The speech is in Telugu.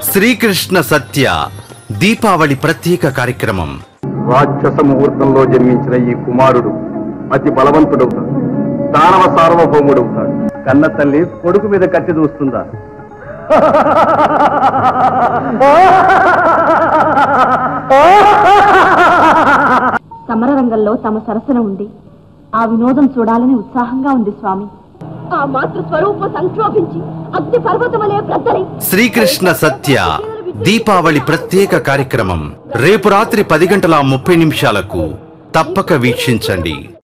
శ్రీకృష్ణ సత్య దీపావళి ప్రత్యేక కార్యక్రమం రాక్షస ముహూర్తంలో జన్మించిన ఈ కుమారుడు అతి బలవంతుడవుతాడు దానవ సార్వభౌముడవుతాడు కన్న తల్లి కొడుకు మీద కత్తి దూస్తుందా సమరరంగంలో తమ సరసన ఉండి ఆ వినోదం చూడాలని ఉత్సాహంగా ఉంది స్వామి ఆ మాతృ స్వరూప సంక్షోభించి అగ్ని పర్వతమలే ప్రద్దరి శ్రీకృష్ణ సత్య దీపావళి ప్రత్యేక కార్యక్రమం రేపు రాత్రి పది గంటల ముప్పై నిమిషాలకు తప్పక వీక్షించండి